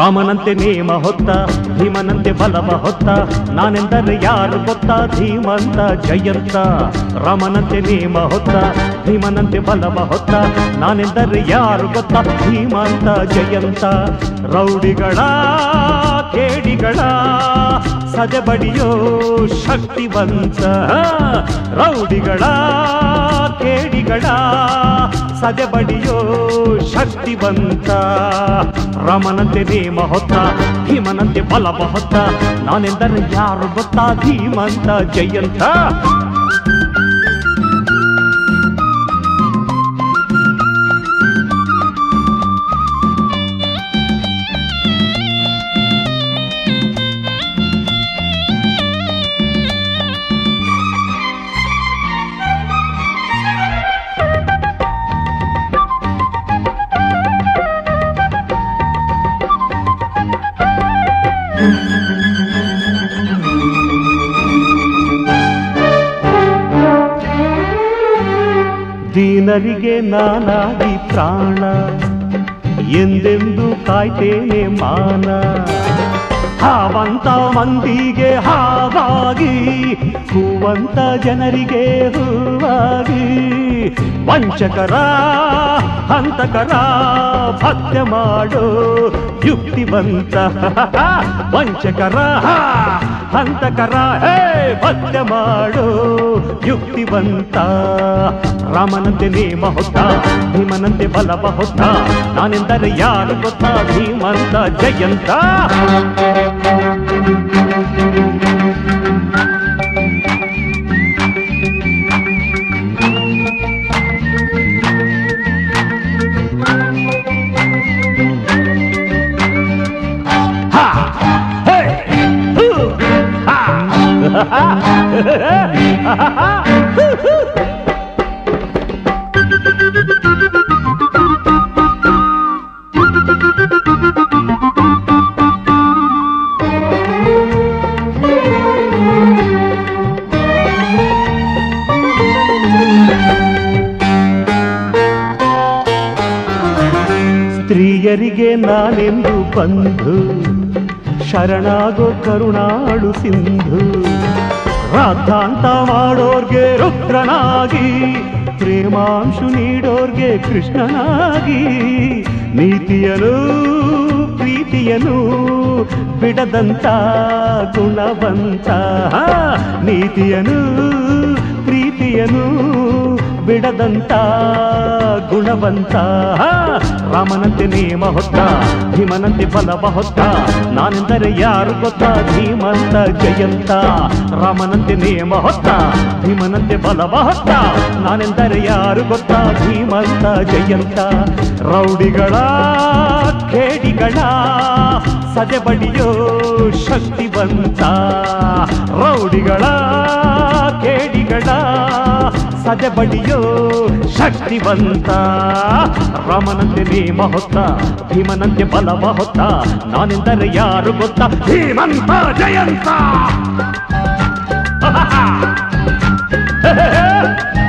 ರಾಮನಂತೆ ನೇಮ ಹೊತ್ತ ಭೀಮನಂತೆ ಬಲವ ಹೊತ್ತ ನಾನೆಂದರೆ ಯಾರು ಗೊತ್ತ ಧೀಮಂತ ಜಯಂತ ರಾಮನಂತೆ ನೇಮ ಹೊತ್ತ ಭೀಮನಂತೆ ಬಲವ ಹೊತ್ತ ನಾನೆಂದರೆ ಯಾರು ಗೊತ್ತ ಧೀಮಂತ ಜಯಂತ ರೌಡಿಗಳ ಕೇಡಿಗಳ ಸದೆಬಡಿಯೋ ಶಕ್ತಿವಂತ ರೌಡಿಗಳ ಕೇಡಿಗಳ ಸದೆಬಡಿಯೋ ಶಕ್ತಿವಂತ ರಾಮನಂತೆ ನೇಮ ಹೊತ್ತ ಭೀಮನಂತೆ ಬಲವ ಹೊತ್ತ ನಾನೆಂದರೆ ಯಾರು ಗೊತ್ತಾ ಧೀಮಂತ ಜಯಂತ ದೀನರಿಗೆ ನಾನಾಗಿ ಪ್ರಾಣ ಎಂದೆಂದು ಕಾಯ್ತೇನೆ ಮಾನ ಹಾವಂತ ಮಂದಿಗೆ ಹಾವಾಗಿ ಹೂವಂತ ಜನರಿಗೆ ಹೂವಾಗಿ ವಂಚಕರ ಹಂತಕರ ಭಕ್ತ ಮಾಡೋ ಯುಕ್ತಿವಂತ ವಂಚಕರ ಹಂತಕರ ಹೇ ಭಕ್ತ ಮಾಡೋ ಯುಕ್ತಿವಂತ ರಾಮನಂತೆ ನೇಮ ಹೊತ್ತ ಭೀಮನಂತೆ ಬಲವ ಹೊತ್ತ ನಾನೆಂದರೆ ಯಾರು ಗೊತ್ತಾ ಧೀಮಂತ ಜಯಂತ ಹಾ ಹೇ ಹೂ ಹಾ ಸ್ತ್ರೀಯರಿಗೆ ನಾನೆಂದು ಬಂಧು ಶರಣಾಗೋ ಕರುಣಾಳು ಸಿಂಧು ರಾಧಾಂತ ಮಾಡೋರ್ಗೆ ರುದ್ರನಾಗಿ ಪ್ರೇಮಾಂಶು ನೀಡೋರ್ಗೆ ಕೃಷ್ಣನಾಗಿ ನೀತಿಯನು ಪ್ರೀತಿಯನು ಬಿಡದಂತ ಗುಣವಂತ ನೀತಿಯನು ಪ್ರೀತಿಯನು ಬಿಡದಂತ ಗುಣವಂತ ರಾಮನಂತೆ ನೇಮ ಹೊತ್ತ ಭೀಮನಂತೆ ಬಲವ ಹೊತ್ತ ನಾನೆಂದರೆ ಯಾರು ಗೊತ್ತಾ ಧೀಮಂತ ಜಯಂತ ರಾಮನಂತೆ ನೇಮ ಹೊತ್ತ ಭೀಮನಂತೆ ಬಲವ ಹೊತ್ತ ನಾನೆಂದರೆ ಯಾರು ಗೊತ್ತಾ ಧೀಮಂತ ಜಯಂತ ರೌಡಿಗಳ ಕೇಡಿಗಳ ಸದೆಬಡಿಯೋ ಶಕ್ತಿವಂತ ರೌಡಿಗಳ ಕೇಡಿಗಳ ಸದೆಬಡಿಯೋ ಶಕ್ತಿವಂತ ರಾಮನಂತೆ ನೇಮ ಹೊತ್ತ ಭೀಮನಂತೆ ಬಲವ ಹೊತ್ತ ನಾನೆಂದರೆ ಯಾರು ಗೊತ್ತಾ ಧೀಮಂತ ಜಯಂತ